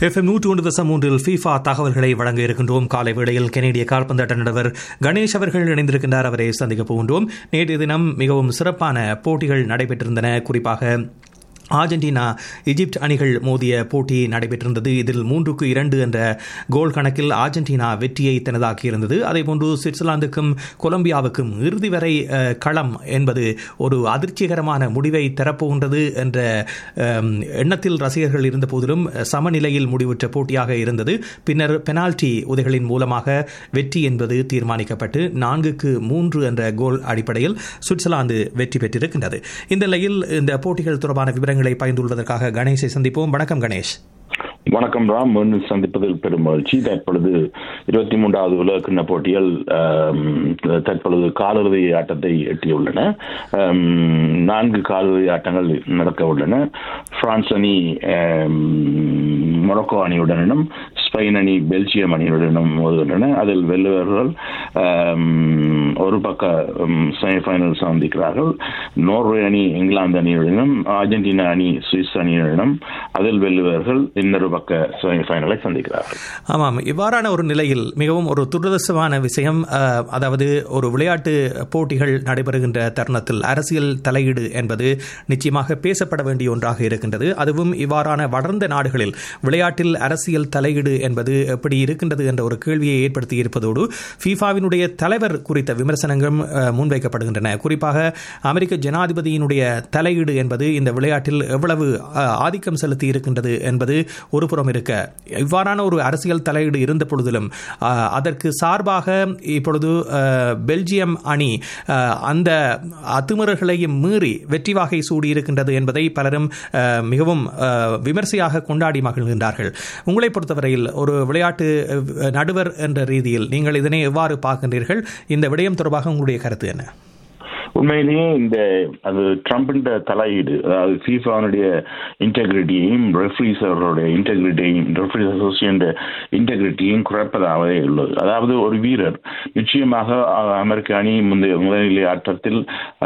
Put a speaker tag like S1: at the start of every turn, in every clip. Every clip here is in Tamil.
S1: எஃப்எம் நூற்று ஒன்று தசம் மூன்றில் ஃபீஃபா தகவல்களை வழங்க இருக்கின்றோம் காலை வேளையில் கெனடிய கால்பந்தாட்ட நடுவர் கணேஷ் அவர்கள் இணைந்திருக்கின்றார் அவரை சந்திக்க போகின்றோம் நேற்றைய தினம் மிகவும் சிறப்பான போட்டிகள் நடைபெற்றிருந்தன குறிப்பாக ஆர்ஜென்டினா எகிப்து அணிகள் மோதிய போட்டி நடைபெற்றிருந்தது இதில் மூன்றுக்கு இரண்டு என்ற கோல் கணக்கில் ஆர்ஜென்டினா வெற்றியை தனதாக்கியிருந்தது அதேபோன்று சுவிட்சர்லாந்துக்கும் கொலம்பியாவுக்கும் இறுதி வரை அஹ், களம் என்பது ஒரு அதிர்ச்சிகரமான முடிவை தரப்போகின்றது என்ற அம், எண்ணத்தில் ரசிகர்கள் இருந்த போதிலும் சமநிலையில் முடிவுற்ற போட்டியாக இருந்தது பின்னர் பெனால்டி உதைகளின் மூலமாக வெற்றி என்பது தீர்மானிக்கப்பட்டு நான்குக்கு மூன்று என்ற கோல் அடிப்படையில் சுவிட்சர்லாந்து வெற்றி பெற்றிருக்கின்றது இந்த நிலையில் இந்த போட்டிகள் தொடர்பான விவரங்களை பகிர்ந்துள்ளதற்காக கணேஷை சந்திப்போம் வணக்கம் கணேஷ்
S2: வணக்கம் ராம் மீண்டும் சந்திப்பதில் பெரும் மகிழ்ச்சி தற்பொழுது இருபத்தி மூன்றாவது உலகக்கிண்ண போட்டிகள் ஆம், தற்பொழுது காலிறுதி ஆட்டத்தை எட்டியுள்ளன ஆம், நான்கு காலிறுதி ஆட்டங்கள் நடக்க உள்ளன பிரான்ஸ் அணி ஆம், மொரோக்கோ அணியுடனும் ஸ்பெயின் அணி பெல்ஜியம் அணியுடனும் மோதுகின்றன அதில் வெல்லுவர்கள் ஆம், ஒரு பக்க செமிஃபைனல் சந்திக்கிறார்கள் நோர்வே அணி இங்கிலாந்து அணியுடனும் அர்ஜென்டினா அணி சுவிஸ் அணியுடனும் அதில் வெல்லுவர்கள் இன்னொரு பக்க செமிஃபைனலை சந்திக்கிறார்கள்
S1: ஆமாம் இவ்வாறான ஒரு நிலையில் மிகவும் ஒரு துரதிருஷ்டமான விஷயம் அஹ், அதாவது ஒரு விளையாட்டு போட்டிகள் நடைபெறுகின்ற தருணத்தில் அரசியல் தலையீடு என்பது நிச்சயமாக பேசப்பட வேண்டிய ஒன்றாக இருக்கின்றது அதுவும் இவ்வாறான வளர்ந்த நாடுகளில் விளையாட்டில் அரசியல் தலையீடு என்பது எப்படி இருக்கின்றது என்ற ஒரு கேள்வியை ஏற்படுத்தி இருப்பதோடு ஃபீஃபாவினுடைய தலைவர் குறித்த விமர்சனங்களும் அஹ், முன்வைக்கப்படுகின்றன குறிப்பாக அமெரிக்க ஜனாதிபதியினுடைய தலையீடு என்பது இந்த விளையாட்டில் எவ்வளவு அஹ், ஆதிக்கம் செலுத்தி இருக்கின்றது என்பது ஒரு புறம் இருக்க இவ்வாறான ஒரு அரசியல் தலையீடு இருந்த பொழுதிலும் அஹ், அதற்கு சார்பாக இப்பொழுது அஹ், பெல்ஜியம் அணி அஹ், அந்த அத்துமீறல்களையும் மீறி வெற்றி வாகை சூடியிருக்கின்றது என்பதை பலரும் அஹ், மிகவும் அஹ், விமர்சையாக கொண்டாடி மகிழ்கின்றார்கள் உங்களை பொறுத்தவரையில் ஒரு விளையாட்டு அஹ், நடுவர் என்ற ரீதியில் நீங்கள் இதனை எவ்வாறு பார்க்கின்றீர்கள் இந்த விடயம் தொடர்பாக உங்களுடைய கருத்து என்ன
S2: உண்மையிலேயே இந்த அது ட்ரம்பின் தலையீடு அதாவது ஃபீஃபானுடைய இன்டெகிரிட்டியையும் ரெஃப்ரீஸ் அவர்களுடைய இன்டெகிரிட்டியையும் ரெஃப்ரீஸ் அசோசியேஷன் இன்டெகிரிட்டியையும் குறைப்பதாகவே உள்ளது அதாவது ஒரு வீரர் நிச்சயமாக அஹ், அமெரிக்க அணி முந்தைய முதல்நிலை ஆட்டத்தில்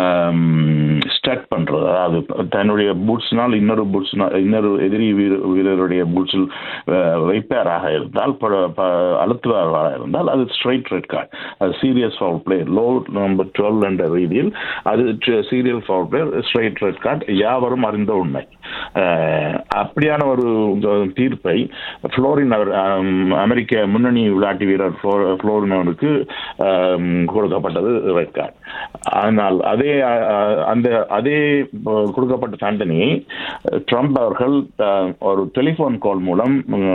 S2: ஸ்டட் பண்றது அதாவது தன்னுடைய பூட்ஸ்னால் இன்னொரு பூட்ஸ்னால் இன்னொரு எதிரி வீர வீரருடைய பூட்ஸில் வைப்பாராக இருந்தால் ப- ப- அழுத்துவாராக இருந்தால் அது ஸ்ட்ரைட் ரெட் கார்டு அது serious foul play law number twelve என்ற ரீதியில் அது serial foul play straight red card யாவரும் அறிந்த உண்மை அஹ், அப்படியான ஒரு தீர்ப்பை புளோரின் அவர் அம், அமெரிக்க முன்னணி விளையாட்டு வீரர் ஃப்ளோ- புளோரின் அவருக்கு அம், கொடுக்கப்பட்டது ரெட் கார்டு ஆனால் அதே அஹ், அந்த அதே அஹ், கொடுக்கப்பட்ட தண்டனையை ட்ரம்ப் அவர்கள் அஹ், ஒரு டெலிபோன் கால் மூலம்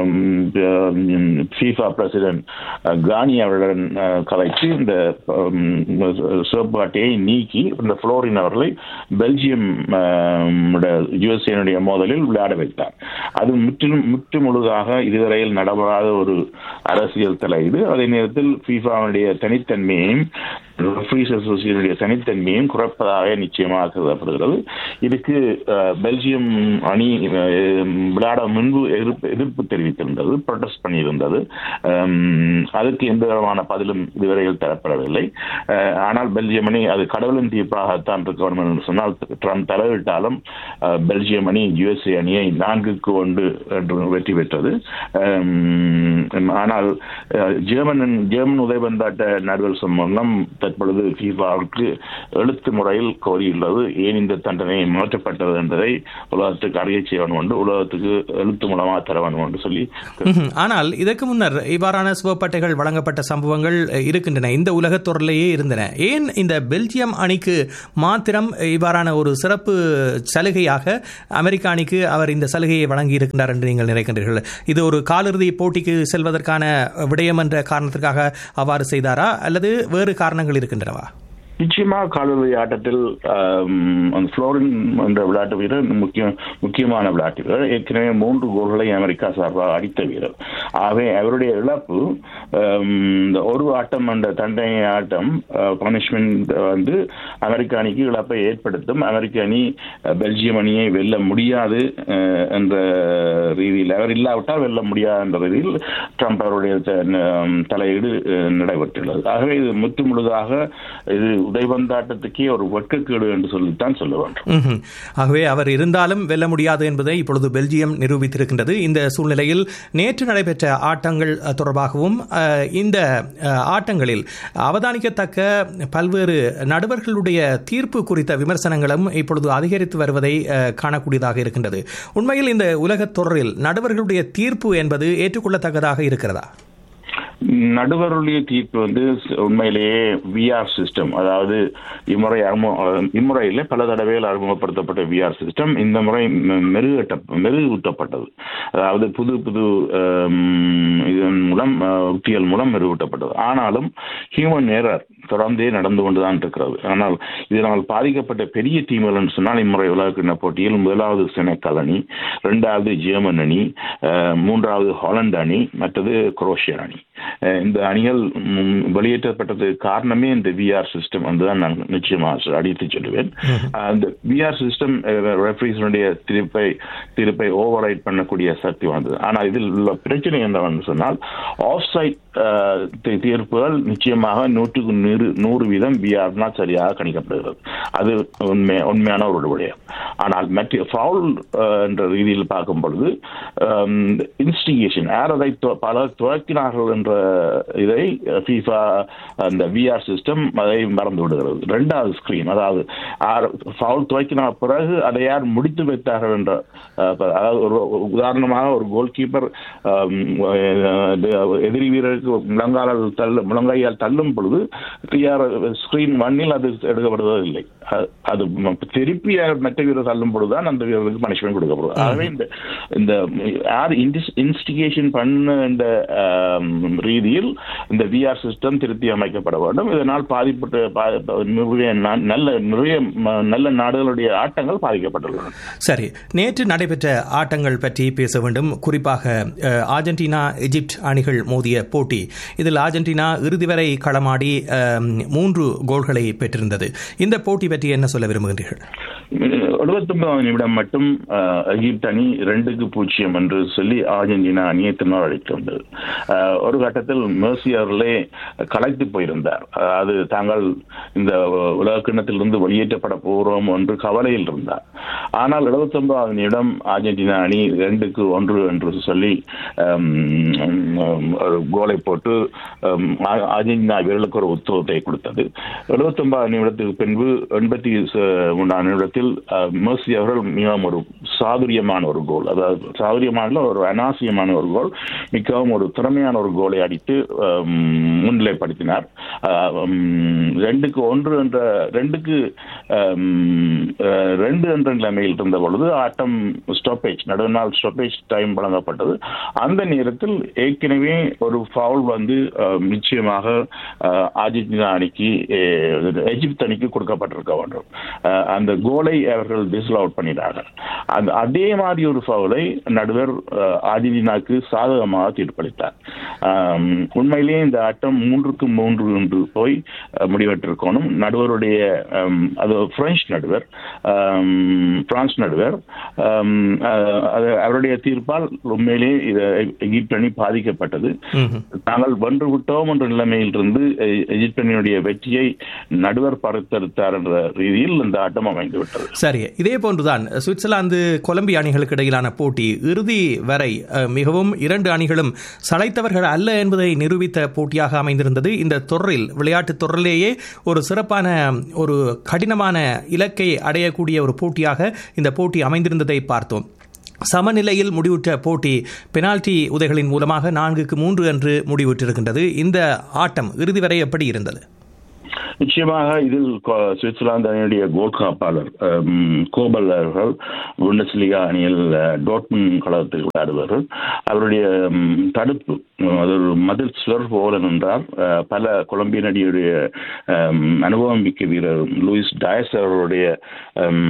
S2: ஃபீஃபா பிரசிடென்ட் கானி அவருடன் அஹ், கலைத்து இந்த சிவப்பு அட்டையை நீக்கி இந்த புளோரின் அவர்களை பெல்ஜியம் யுஎஸ்ஏனுடைய மோதலில் விளையாட வைத்தார் அது முற்றிலும் முற்று முழுதாக இதுவரையில் நடைபெறாத ஒரு அரசியல் தலையீடு அதே நேரத்தில் ஃபீஃபாவுடைய தனித்தன்மையையும் ரெஃப்ரீஸ் அசோசியேஷனுடைய தனித்தன்மையும் குறைப்பதாக நிச்சயமாக கருதப்படுகிறது இதுக்கு அஹ், பெல்ஜியம் அணி அஹ், விளையாட முன்பு எதிர்ப்பு எதிர்ப்பு தெரிவித்திருந்தது ப்ரொடெஸ்ட் பண்ணியிருந்தது அம், அதுக்கு எந்த விதமான பதிலும் இதுவரையில் தரப்படவில்லை அஹ், ஆனால் பெல்ஜியம் அணி அது கடவுளின் தீர்ப்பாகத்தான் இருக்க வேண்டும் என்று சொன்னால் ட்ரம்ப் தலையிட்டாலும் அஹ், பெல்ஜியம் அணி யுஎஸ்ஏ அணியை நான்குக்கு ஒன்று என்று வெற்றி பெற்றது அம், ஆனால் அஹ், ஜெர்மன் ஜெர்மன் உதயபந்தாட்ட நடுவர் சம்மேளனம் தற்பொழுது ஃபீஃபாவுக்கு எழுத்து முறையில் கோரியுள்ளது ஏன் இந்த தண்டனை மாற்றப்பட்டது என்பதை உலகத்துக்கு அறிய செய்ய வேண்டும் என்று உலகத்துக்கு எழுத்து மூலமாக தர வேண்டும் என்று சொல்லி
S1: ம்ஹும். ஆனால் இதற்கு முன்னர் இவ்வாறான சிவப்பட்டைகள் வழங்கப்பட்ட சம்பவங்கள் அஹ், இருக்கின்றன இந்த உலகத் தொடரிலேயே இருந்தன ஏன் இந்த பெல்ஜியம் அணிக்கு மாத்திரம் இவ்வாறான ஒரு சிறப்பு சலுகையாக அமெரிக்க அணிக்கு அவர் இந்த சலுகையை வழங்கி இருக்கின்றார் என்று நீங்கள் நினைக்கின்றீர்கள் இது ஒரு காலிறுதி போட்டிக்கு செல்வதற்கான விடயம் என்ற காரணத்திற்காக அவ்வாறு செய்தாரா அல்லது வேறு காரணங்கள் இருக்கின்றனவா
S2: நிச்சயமாக காலிறுதி ஆட்டத்தில் ஆம், அந்த புளோரின் என்ற விளையாட்டு வீரர் முக்கிய முக்கியமான விளையாட்டு வீரர் ஏற்கனவே மூன்று கோல்களை அமெரிக்கா சார்பாக அடித்த வீரர் ஆகவே அவருடைய இழப்பு ஆம், இந்த ஒரு ஆட்டம் என்ற தண்டனை ஆட்டம் பனிஷ்மெண்ட் வந்து அமெரிக்க அணிக்கு இழப்பை ஏற்படுத்தும் அமெரிக்க அணி அஹ், பெல்ஜியம் அணியை வெல்ல முடியாது அஹ், என்ற ரீதியில் அவர் இல்லாவிட்டால் வெல்ல முடியாது என்ற ரீதியில் ட்ரம்ப் அவருடைய த- ந- தலையீடு அஹ், நடைபெற்றுள்ளது ஆகவே இது முற்று முழுதாக இது உதைபந்தாட்டத்துக்கே ஒரு வெட்கக்கேடு என்று சொல்லித்தான் சொல்ல வேண்டும்
S1: ம்ஹும். ஆகவே அவர் இருந்தாலும் வெல்ல முடியாது என்பதை இப்பொழுது பெல்ஜியம் நிரூபித்திருக்கின்றது இந்த சூழ்நிலையில் நேற்று நடைபெற்ற ஆட்டங்கள் அஹ், தொடர்பாகவும் அஹ், இந்த அஹ், ஆட்டங்களில் அவதானிக்கத்தக்க பல்வேறு நடுவர்களுடைய தீர்ப்பு குறித்த விமர்சனங்களும் இப்பொழுது அதிகரித்து வருவதை அஹ், காணக்கூடியதாக இருக்கின்றது உண்மையில் இந்த உலகத் தொடரில் நடுவர்களுடைய தீர்ப்பு என்பது ஏற்றுக்கொள்ளத்தக்கதாக இருக்கிறதா
S2: நடுவருடைய தீர்ப்பு வந்து ஸ்- உண்மையிலேயே விஆர் சிஸ்டம் அதாவது இம்முறை அறிமுக இம்முறையில் பல தடவைகள் அறிமுகப்படுத்தப்பட்ட விஆர் சிஸ்டம் இந்த முறை மெ- மெருகட்ட மெருகூட்டப்பட்டது அதாவது புது புது ஆம், இதன் மூலம் ஆ, உத்திகள் மூலம் மெருகூட்டப்பட்டது ஆனாலும் ஹியூமன் ஏரர் தொடர்ந்தே நடந்து கொண்டுதான் இருக்கிறது ஆனால் இதனால் பாதிக்கப்பட்ட பெரிய டீம்கள் சொன்னால் இம்முறை உலகக்கிண்ண போட்டியில் முதலாவது செனக்கல் அணி இரண்டாவது ஜெர்மன் அணி அஹ், மூன்றாவது ஹாலந்து அணி மற்றது குரோஷியா அணி அஹ், இந்த அணிகள் ம், வெளியேற்றப்பட்டதுக்கு காரணமே இந்த விஆர் சிஸ்டம் என்றுதான் நான் நிச்சயமாக அடித்து சொல்லுவேன் அந்த விஆர் சிஸ்டம் ரெஃபரிஸனுடைய தீர்ப்பை தீர்ப்பை ஓவர் ரைட் பண்ணக்கூடிய சக்தி வந்தது ஆனால் இதில் உள்ள பிரச்சனை என்னவென்று சொன்னால் ஆஃப் சைட் தீர்ப்புகள் நிச்சயமாக நூற்றுக்கு நூறு நூறு வீதம் விஆர்னா சரியாக கணிக்கப்படுகிறது அது உண்மை உண்மையான ஒரு விடயம் ஆனால் மற்ற ஃபவுல் என்ற ரீதியில் பார்க்கும் பொழுது இன்ஸ்டிகேஷன் யார் அதை துவ- பல துவக்கினார்கள் என்ற இதை ஃபீஃபா அந்த விஆர் சிஸ்டம் அதை மறந்து விடுகிறது ரெண்டாவது ஸ்கிரீன் அதாவது ஃபவுல் துவக்கின பிறகு அதை யார் முடித்து வைத்தார்கள் என்ற அஹ், ப- அதாவது ஒரு ஒரு உதாரணமாக ஒரு கோல் கீப்பர் எதிரி வீரருக்கு முழங்காலால் தள்ள முழங்கையால் தள்ளும் பொழுது ஸ்கிரீன் ஒன்னில் அது எடுக்கப்படுவதில்லை அ- அது ம- திருப்பி யார் மற்ற வீரர் தள்ளும் பொழுதுதான் அந்த வீரருக்கு பனிஷ்மெண்ட் கொடுக்கப்படுது ஆகவே இந்த இந்த யார் இன்ஸ்டிகேஷன் பண்ண இந்த ஆம், ரீதியில் இந்த விஆர் சிஸ்டம் திருத்தி அமைக்கப்பட வேண்டும் இதனால் பாதிப்பட்ட பா- நிறைய ந- நல்ல நிறைய ம- நல்ல நாடுகளுடைய ஆட்டங்கள் பாதிக்கப்பட்டுள்ளன
S1: சரி நேற்று நடைபெற்ற ஆட்டங்கள் பற்றி பேச வேண்டும் குறிப்பாக அஹ், அர்ஜென்டினா எகிப்ட் அணிகள் மோதிய போட்டி இதில் அர்ஜென்டினா இறுதி வரை களமாடி அஹ், மூன்று கோல்களை பெற்றிருந்தது இந்த போட்டி பற்றி என்ன சொல்ல விரும்புகின்றீர்கள்
S2: எழுபத்தொன்பதாம் நிமிடம் மட்டும் அஹ், எகிப்து அணி ரெண்டுக்கு பூஜ்ஜியம் என்று சொல்லி அர்ஜென்டினா அணியை திணறடித்து வந்தது அஹ், ஒரு கட்டத்தில் மேர்சி அவர்களே கலைத்து போயிருந்தார் அஹ், அது தாங்கள் இந்த உலகக்கிண்ணத்திலிருந்து வெளியேற்றப்பட போகிறோம் என்று கவலையில் இருந்தார் ஆனால் எழுபத்தொன்பதாவது நிமிடம் அர்ஜென்டினா அணி ரெண்டுக்கு ஒன்று என்று சொல்லி அம், உம், ஒரு கோலை போட்டு அம், அ- அர்ஜென்டினா வீரர்களுக்கு ஒரு உத்தரவத்தை கொடுத்தது எழுபத்தொன்பது நிமிடத்துக்கு பின்பு எண்பத்தி மூன்றாம் நிமிடத்தில் அஹ், மெர்சி அவர்கள் மிகவும் ஒரு சாதுரியமான ஒரு கோல் அதாவது சாதுரியமான ஒரு அனாசியமான ஒரு கோல் மிகவும் ஒரு திறமையான ஒரு கோலை அடித்து அம், முன்னிலைப்படுத்தினார் அஹ், உம், ரெண்டுக்கு ஒன்று என்ற ரெண்டுக்கு அம், அஹ், ரெண்டு என்ற நிலைமையில் இருந்த பொழுது ஆட்டம் ஸ்டாப்பேஜ் நடுநாள் ஸ்டாப்பேஜ் டைம் வழங்கப்பட்டது அந்த நேரத்தில் ஏற்கனவே ஒரு ஃபவுல் வந்து அஹ், நிச்சயமாக அஹ், அர்ஜென்டினா அணிக்கு அஹ், எகிப்து அணிக்கு கொடுக்கப்பட்டிருக்க வேண்டும் அஹ், அந்த கோலை அவர்கள் டிஸ்ல் அவுட் பண்ணினார்கள் அந்த அதே மாதிரி ஒரு ஃபவுலை நடுவர் அஹ், அர்ஜென்டினாக்கு சாதகமாக தீர்ப்பளித்தார் ஆம், உண்மையிலேயே இந்த ஆட்டம் மூன்றுக்கு மூன்று என்று போய் அஹ், முடிவெற்றிருக்கணும் நடுவருடைய அம், அது பிரெஞ்சு நடுவர் ஆம், பிரான்ஸ் நடுவர் ஆம், அஹ், அது அவருடைய தீர்ப்பால் உண்மையிலேயே இது எகிப்து அணி பாதிக்கப்பட்டது
S1: ம்ஹும்.
S2: நாங்கள் வென்று விட்டோம் என்ற நிலைமையில் இருந்து எ- எகிப்து அணியுடைய வெற்றியை நடுவர் பறித்தெடுத்தார் என்ற ரீதியில் இந்த ஆட்டம் அமைந்து விட்டது
S1: சரி இதே போன்றுதான் சுவிட்சர்லாந்து கொலம்பியா அணிகளுக்கு இடையிலான போட்டி இறுதி வரை அஹ், மிகவும் இரண்டு அணிகளும் சளைத்தவர்கள் அல்ல என்பதை நிரூபித்த போட்டியாக அமைந்திருந்தது இந்த தொடரில் விளையாட்டு தொடரிலேயே ஒரு சிறப்பான ஒரு கடினமான இலக்கை அடையக்கூடிய ஒரு போட்டியாக இந்த போட்டி அமைந்திருந்ததை பார்த்தோம் சமநிலையில் முடிவுற்ற போட்டி பெனால்டி உதைகளின் மூலமாக நான்குக்கு மூன்று என்று முடிவுற்றிருக்கின்றது இந்த ஆட்டம் இறுதி வரை எப்படி இருந்தது
S2: நிச்சயமாக இதில் கொ- சுவிட்சர்லாந்து அணியுடைய கோல் காப்பாளர் அம், கோபல் அவர்கள் புண்டஸ்லிகா அணியில் அஹ், டோட்மன் களத்தில் விளையாடுவார்கள் அவருடைய ம், தடுப்பு உம், அது ஒரு மதில் சுவர் போல நின்றார் அஹ், பல கொலம்பியன் அணியுடைய அம், அனுபவம் மிக்க வீரர் லூயிஸ் டயஸ் அவருடைய அம்,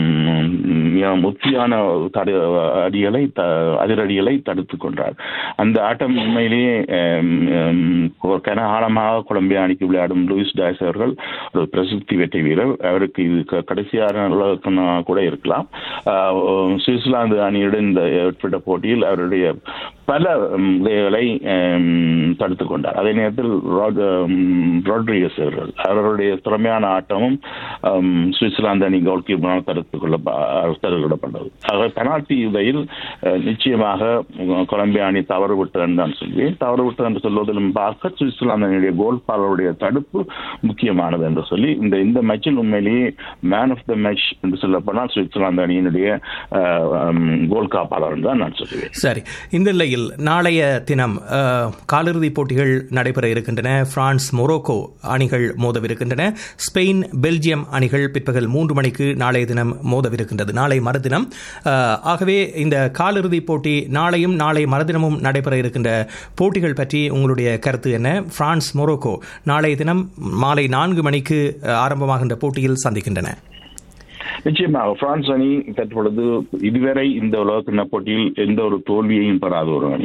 S2: மிக முத்தியான தடு அடிகளை த- அதிரடிகளை தடுத்துக் கொண்டார் அந்த ஆட்டம் உண்மையிலேயே அம், அம், ஒரு கன ஆழமாக கொலம்பியா அணிக்கு விளையாடும் லூயிஸ் டாய்ஸ் அவர்கள் ஒரு பிரசித்தி வெற்றி வீரர் அவருக்கு இது க- கடைசியான உலகக்கண்ணா கூட இருக்கலாம் ஆஹ், சுவிட்சர்லாந்து அணியுடன் இந்த ஏற்பட்ட போட்டியில் அவருடைய பல விதைகளை தடுத்து கொண்டார் அதே நேரத்தில் ரோட்ரிகஸ் அவர்கள் அவர்களுடைய திறமையான ஆட்டமும் சுவிட்சர்லாந்து அணி கோல் கீப்பரால் தடுத்து கொள்ள தடுக்கப்பட்டது ஆக பெனால்டி உதையில் நிச்சயமாக கொலம்பியா அணி தவறு விட்டது என்று நான் சொல்வேன் தவறு விட்டது என்று சொல்வதிலும் பார்க்க சுவிட்சர்லாந்து அணியுடைய கோல் பாலருடைய தடுப்பு முக்கியமானது என்று சொல்லி இந்த இந்த மேட்சில் உண்மையிலேயே மேன் ஆஃப் த மேட்ச் என்று சொல்லப்போனால் சுவிட்சர்லாந்து அணியினுடைய கோல் காப்பாளர் என்று தான் நான் சொல்லுவேன்
S1: சரி இந்த நிலையில் நாளைய தினம் காலிறுதிப் போட்டிகள் நடைபெற இருக்கின்றன பிரான்ஸ் மொரோக்கோ அணிகள் மோதவிருக்கின்றன ஸ்பெயின் பெல்ஜியம் அணிகள் பிற்பகல் மூன்று மணிக்கு நாளைய தினம் மோதவிருக்கின்றது நாளை மறுதினம் ஆகவே இந்த காலிறுதிப் போட்டி நாளையும் நாளை மறுதினமும் நடைபெற இருக்கின்ற போட்டிகள் பற்றி உங்களுடைய கருத்து என்ன பிரான்ஸ் மொரோக்கோ நாளைய தினம் மாலை நான்கு மணிக்கு ஆரம்பமாகின்ற போட்டியில் சந்திக்கின்றன
S2: நிச்சயமாக பிரான்ஸ் அணி தற்பொழுது இதுவரை இந்த உலகக்கிண்ண போட்டியில் எந்த ஒரு தோல்வியையும் பெறாத ஒரு அணி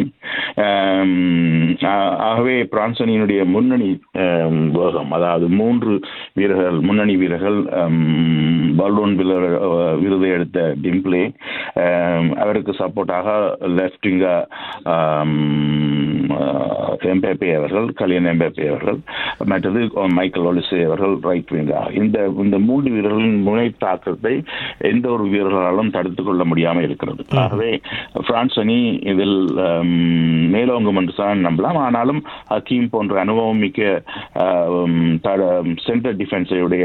S2: ஆகவே பிரான்ஸ் அணியினுடைய முன்னணி வேகம் அதாவது மூன்று வீரர்கள் முன்னணி வீரர்கள் பல்டோன் விருதை எடுத்த டிம்ப்ளே அவருக்கு சப்போர்ட்டாக லெப்ட் விங்கா எம்பேபே அவர்கள் கலியன் எம்பேபே அவர்கள் மற்றது மைக்கேல் ஒலிசே அவர்கள் ரைட் விங்கா இந்த இந்த மூன்று வீரர்களின் முனை தாக்கத்தை எந்த ஒரு வீரர்களாலும் தடுத்துக் கொள்ள முடியாமல் இருக்கிறது ஆகவே பிரான்ஸ் அணி இதில் மேலோங்கும் என்று தான் நம்பலாம் ஆனாலும் ஹக்கீம் போன்ற அனுபவம் மிக்க சென்டர் டிஃபென்ஸுடைய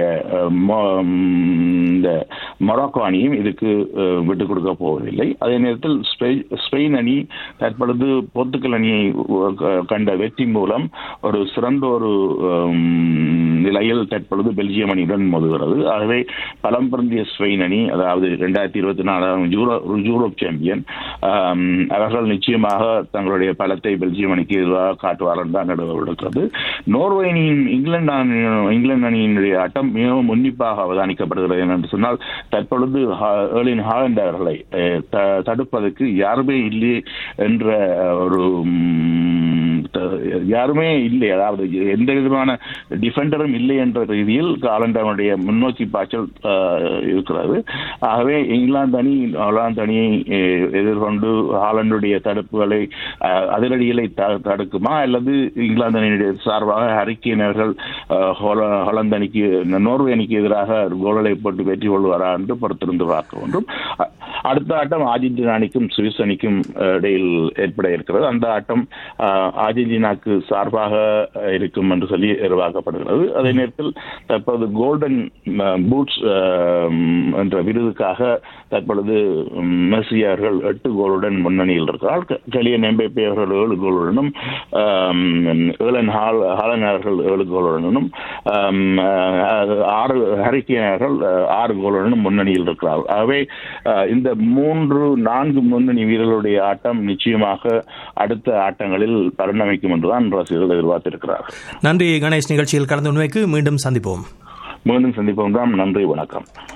S2: இந்த மொராக்கோ அணியும் இதுக்கு விட்டுக் கொடுக்க போவதில்லை அதே நேரத்தில் ஸ்பெயின் அணி தற்பொழுது போர்த்துக்கல் அணியை கண்ட வெற்றி மூலம் ஒரு சிறந்த ஒரு நிலையில் தற்பொழுது பெல்ஜியம் அணியுடன் மோதுகிறது ஆகவே பலம் பொருந்திய ஸ்பெயின் அணி அதாவது இரண்டாயிரத்தி இருபத்தி நாலாம் யூரோ யூரோப் சாம்பியன் அவர்கள் நிச்சயமாக தங்களுடைய பலத்தை பெல்ஜியம் அணிக்கு எதிராக காட்டுவார்கள் தான் நடக்கிறது நோர்வே அணியின் இங்கிலாந்து அணி இங்கிலாந்து அணியினுடைய ஆட்டம் மிகவும் உன்னிப்பாக அவதானிக்கப்படுகிறது என்று சொன்னால் தற்பொழுது ஏர்லின் ஹாலண்ட் அவர்களை தடுப்பதற்கு யாருமே இல்லை என்ற ஒரு யாருமே இல்லை அதாவது எந்த விதமான டிஃபெண்டரும் இல்லை என்ற ரீதியில் காலண்டனுடைய முன்னோக்கி பாய்ச்சல் இருக்கிறது ஆகவே இங்கிலாந்து அணி ஹாலாந்து அணியை எதிர்கொண்டு ஹாலண்டுடைய தடுப்புகளை அதிரடிகளை தடுக்குமா அல்லது இங்கிலாந்து அணியுடைய சார்பாக ஹரிக்கேனர்கள் ஹாலந்து அணிக்கு நோர்வே அணிக்கு எதிராக கோல்களை போட்டு வெற்றி கொள்வாரா என்று பொறுத்திருந்து பார்க்க வேண்டும் அடுத்த ஆட்டம் அர்ஜென்டினா அணிக்கும் சுவிஸ் அணிக்கும் இடையில் ஏற்பட இருக்கிறது அந்த ஆட்டம் அர்ஜென்டினாக்கு சார்பாக இருக்கும் என்று சொல்லி எதிர்பார்க்கப்படுகிறது அதே நேரத்தில் தற்போது கோல்டன் பூட்ஸ் என்ற விருதுக்காக தற்பொழுது மெஸ்ஸி அவர்கள் எட்டு கோலுடன் முன்னணியில் இருக்கிறார் கலியன் எம்பேபி அவர்கள் ஏழு கோலுடனும் ஏலன் ஹால் ஹாலன் அவர்கள் ஏழு கோலுடனும் ஆறு ஹரிக்கேன் அவர்கள் ஆறு கோலுடனும் முன்னணியில் இருக்கிறார் ஆகவே இந்த மூன்று நான்கு முன்னணி வீரர்களுடைய ஆட்டம் நிச்சயமாக அடுத்த ஆட்டங்களில் பரிணமிக்கும் என்றுதான் ரசிகர்கள் எதிர்பார்த்திருக்கிறார்கள்
S1: நன்றி கணேஷ் நிகழ்ச்சியில் கலந்து உண்மைக்கு மீண்டும் சந்திப்போம்
S2: மீண்டும் சந்திப்போம் தான் நன்றி வணக்கம்